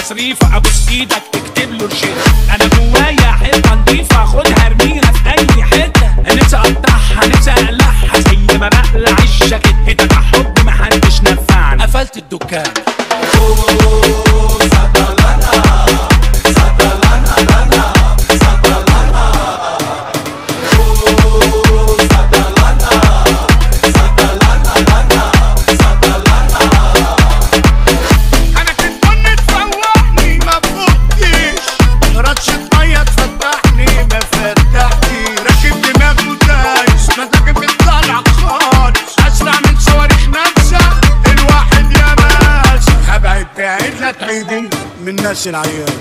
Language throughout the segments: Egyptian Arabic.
مصريفة ابوس ايدك تكتب له الشيء انا جوايا حته نضيفة خدها ارميها في اي حتة نفسي اقطعها نفسي اقلعها زي ما بقلع الجاكيت هدى حب محدش نفعني قفلت الدكان انا كنت بني تفوقني ما فوقتيش رشة مية تفتحني ما فتحتي راكب دماغ ودايس مزاجي بتطلع خالص اسرع من صواريخ نفسه الواحد يا باس هبعد بعيد لا تعيدي من ناس العيال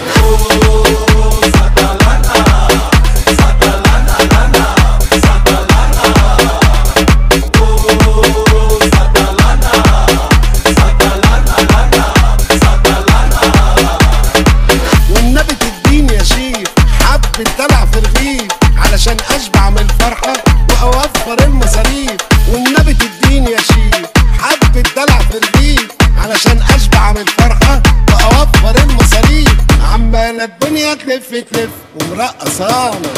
والنبي تديني يا شيخ حبة دلع في رغيف علشان اشبع من الفرحة واوفر المصاريف والنبي تديني يا شيخ حبة دلع في رغيف علشان اشبع من الفرحة واوفر المصاريف عمالة الدنيا تلف تلف ومرقصانا